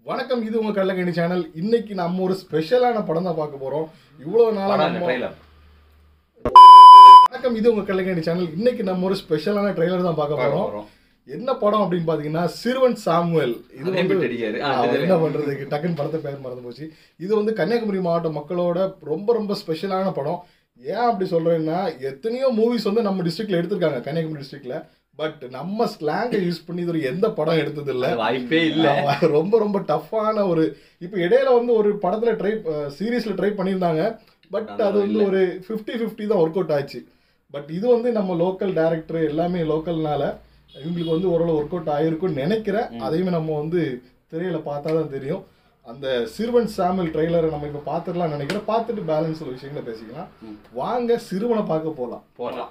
வணக்கம் இது உங்க கள்ளக்கணி சேனல் இன்னைக்கு நம்ம ஒரு ஸ்பெஷலான படம் தான் பார்க்க போறோம் இவ்வளவு நாளா படம் இல்ல, நம்ம trailer. வணக்கம் இது உங்க கள்ளக்கணி சேனல் இன்னைக்கு நம்ம ஒரு ஸ்பெஷலான ட்ரெய்லர் தான் பார்க்க பார்க்க போறோம் போறோம். என்ன படம் அப்படின்னு பாத்தீங்கன்னா சிறுவன் சாமுவேல் இது அதே வந்து bit அடிக்காரு. ஆ, அவர் தெரியும். என்ன பண்றதுக்கு டக்குன்னு படத்தை பேர் மறந்து போச்சு இது வந்து கன்னியாகுமரி மாவட்ட மக்களோட ரொம்ப ரொம்ப ஸ்பெஷலான படம் ஏன் அப்படி சொல்றேன்னா எத்தனையோ மூவிஸ் வந்து நம்ம டிஸ்ட்ரிக்ட்ல எடுத்திருக்காங்க கன்னியாகுமரி டிஸ்ட்ரிக்ட்ல பட் நம்ம ஸ்லாங்கை யூஸ் பண்ணி இது ஒரு எந்த படம் எடுத்தது இல்ல அது வாய்ப்பே இல்ல ஆமா, ரொம்ப ரொம்ப டஃப்பான ஒரு இப்போ இடையில வந்து ஒரு படத்துல ட்ரை சீரீஸ்ல ட்ரை பண்ணியிருந்தாங்க பட் ஆனா அது வந்து இல்ல. ஒரு 50 50 தான் ஒர்க் அவுட் ஆச்சு பட் இது வந்து நம்ம லோக்கல் டைரக்டர் எல்லாமே லோக்கல்னால இவங்களுக்கு வந்து ஓரளவு ஒர்க் அவுட் ஆயிருக்கும்னு நினைக்கிறேன் அதையுமே நம்ம வந்து திரையில பார்த்தா தான் தெரியும் அந்த சிறுவன் சாமியல் ட்ரெய்லரை நம்ம இப்போ பார்த்துடலாம் நினைக்கிறேன் பார்த்துட்டு பேலன்ஸ் உள்ள விஷயங்களை பேசிக்கலாம் வாங்க சிறுவனை பார்க்க போகலாம் போடலாம்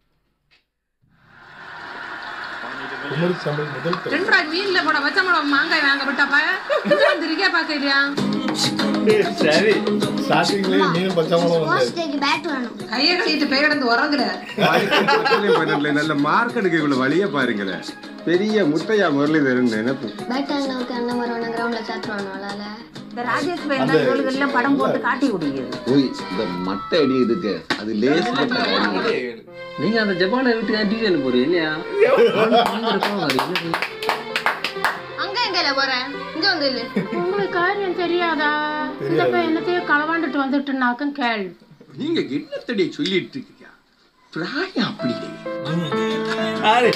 குமரி தமிழ் முதல் திரை. ரெண்டு ரூபாய் மீன்ல போட வச்ச மிளகு மாங்காய் வாங்க விட்டப்ப வந்திருக்கே பாக்கலையா சரி ஸ்டார்டிங்லேயே மீன் பச்சாமலம் வந்து ஹாஸ்டேக்கு பேட் வேணும் கையை கழிட்டு பெய் கிடந்து உறங்குற பக்கத்துலயும் பன்னெண்டுல நல்ல மார்க் எடுக்கக்குள்ள வழிய பாருங்களேன் பெரிய முத்தையா முரளிதரன் நினைப்பு பேட் அண்ணாவுக்கு அண்ணன் வருவான கிரவுண்ட்ல சேர்த்துருவானு விளால இந்த ராஜேஷ் பையன் தான் இவளுகெல்லாம் படம் போட்டு காட்டி விடுகிறது ஓய் இந்த மட்டை அடி இருக்கு அது லேஸ் மட்டை அடி. நீங்க அந்த ஜப்பானை விட்டு ஏன் டிவியில் போறீங்க இல்லையா அங்க இருக்கோம், அது என்னது? அங்க எங்கல போறேன் இங்க வந்து இல்ல உங்களுக்கு காரியம் தெரியாதா இந்த பையனத்தையும் களவாண்டுட்டு வந்துட்டுனாக்கும் கேள்வி நீங்க என்னத்தடி சொல்லிட்டு இருக்கீங்க பிராயம் அப்படி இல்லையே யாரு?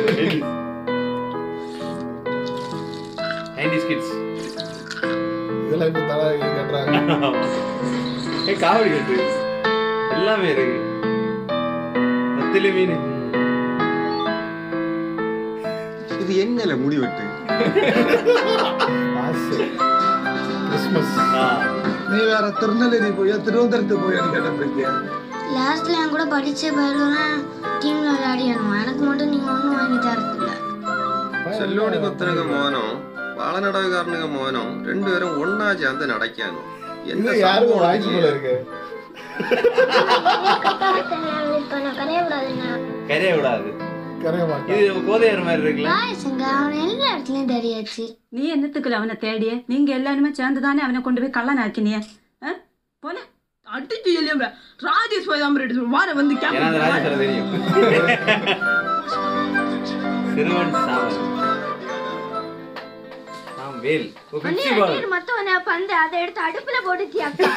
90s kids. இதெல்லாம் இப்போ தலை கட்டுறாங்க ஏய், காவடி கட்டு எல்லாமே இருக்கு நத்திலி மீன் இது என்னல முடிவெட்டு ஆசை கிறிஸ்மஸ் ஆ, நீ வேற திருநெல்வேலி போய் திருவனந்தபுரத்து போய் கேட்ட லாஸ்ட்ல என் கூட படிச்ச பயிலாம் டீம்ல விளையாடியணும் எனக்கு மட்டும் நீங்க ஒண்ணும் வாங்கி தரதில்ல செல்லோണി കൊത്തനക മോനോ വാളനടവുകാരനക മോനോ രണ്ടുപേരും ഒന്നാ ചേർന്ന് നടക്കാനോ இது யாருக்கும் வாய்ப்பு போல இருக்கு கரையக்கூடாதுண்ணா கரைய விடாது கரைய மாட்டேன் இது கோதையார் மாதிரி இருக்குல்ல பாயசங்க அவன் எல்லா இடத்துலயும் தெரியாச்சு நீ என்னத்துக்குல அவனை தேடிய நீங்க எல்லாருமே சேர்ந்து தானே அவனை கொண்டு போய் கள்ளன் ஆக்கினிய போல அடிச்சு இல்லையா ராஜேஷ் போய் தான் எடுத்து வார வந்து ஏன்னா அந்த ராஜேஸ்வரம் தெரியும் சிறுவன் சாவல் சாம் வேல் ஓ, பிப்சி பால் மத்தவன பந்து அதை எடுத்து அடுப்புல போட்டுட்டியாக்கா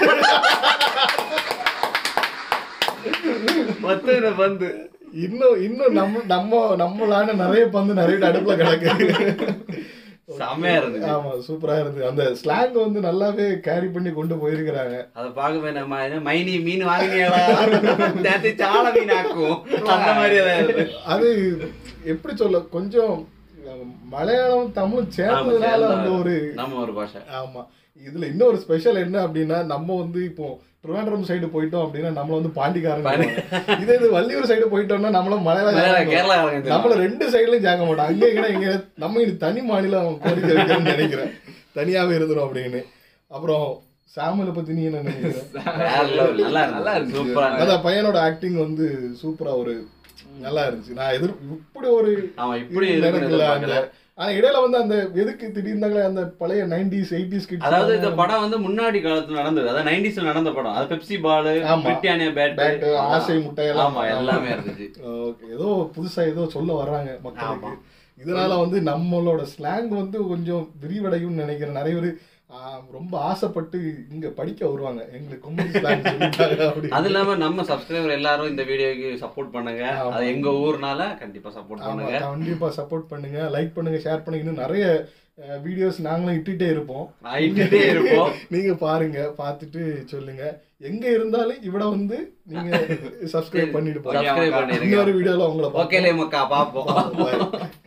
பத்து பந்து இன்னும் இன்னும் நம்ம நம்ம நம்மளான நிறைய பந்து நிறைய அடுப்புல கிடக்கு செம்மையா இருந்துச்சு ஆமா சூப்பரா இருந்தது அந்த ஸ்லாங் வந்து நல்லாவே கேரி பண்ணி கொண்டு போயிருக்கிறாங்க அத பாக்கவே நம்ம என்ன மைனி மீன் வாங்கினியாடா நேத்து சால மீன் ஆக்கும் அந்த மாதிரி ஏதாவது இருக்கு. அது எப்படி சொல்ல கொஞ்சம் அஹ், மலையாளம் தமிழ் சேர்ந்ததுனால ஆமா, அந்த ஒரு நம்ம ஒரு பாஷை ஆமா இதுல இன்னொரு ஸ்பெஷல் என்ன அப்படின்னா நம்ம வந்து இப்போ திருவனந்தபுரம் சைடு போயிட்டோம் அப்படின்னா நம்மள வந்து பாண்டிக்காரங்க இதே இது வள்ளியூர் சைடு போயிட்டோம்னா நம்மள வேற மலையாளம் கேரளா நம்மள ரெண்டு சைடுலயும் ஜாங்க மாட்டோம் அங்கே இங்கே இங்க நம்ம இது தனி மாநிலம் கோரிக்கை வைக்கணும்னு நினைக்கிறேன் தனியாவே இருந்துரும் அப்படின்னு அப்புறம் சாமுல பத்தி நீ என்ன நினைக்கிற வேற level. நல்லா இருக்கு நல்லா இருக்கு சூப்பரா இருக்கு. அதான் பையனோட ஆக்டிங் வந்து சூப்பரா ஒரு நல்லா இருந்துச்சு நான் எதிர் இப்படி ஒரு ஆமா இப்படி இது இருக்குன்னு நினைக்கல அந்த எதிர்பார்க்கல. ஆனா இடையில வந்து அந்த எதுக்கு திடீர்னாங்களே அந்த பழைய நைன்டிஸ் எயிட்டிஸ் அதாவது இந்த படம் வந்து முன்னாடி காலத்துல நடந்தது அதாவது நைன்டிஸ்ல நடந்த படம் அது பெப்சி பால் ஆமா. பிரிட்டானியா பேட் பேட் ஆசை முட்டை எல்லாம் ஆமா எல்லாமே இருந்துச்சு ஓகே ஏதோ புதுசா ஏதோ சொல்ல வர்றாங்க மக்களுக்கு இதனால வந்து நம்மளோட ஸ்லாங் வந்து கொஞ்சம் விரிவடையும்னு நினைக்கிறேன் நிறைய பேர் ரொம்ப ஆசைப்பட்டு இங்க படிக்க வருவாங்க எங்களுக்கு கும்பல் slang சொல்லித்தாங்க அப்படி அது இல்லாம நம்ம சப்ஸ்கிரைபர் எல்லாரும் இந்த வீடியோக்கு சப்போர்ட் பண்ணுங்க ஆமா. அது எங்க ஊர்னால கண்டிப்பா சப்போர்ட் ஆமா பண்ணுங்க கண்டிப்பா சப்போர்ட் பண்ணுங்க லைக் பண்ணுங்க ஷேர் பண்ணுங்க இன்னும் நிறைய வீடியோஸ் நாங்களும் இட்டுட்டே இருப்போம் ஆயிட்டே இருப்போம் நீங்க பாருங்க பார்த்துட்டு சொல்லுங்க எங்க இருந்தாலும் இவட வந்து நீங்க சப்ஸ்கிரைப் பண்ணிட்டு போங்க சப்ஸ்கிரைப் பண்ணிருங்க இன்னொரு வீடியோல உங்களை ஓகேலே மக்கா பாப்போம் பார்ப்போம் Bye.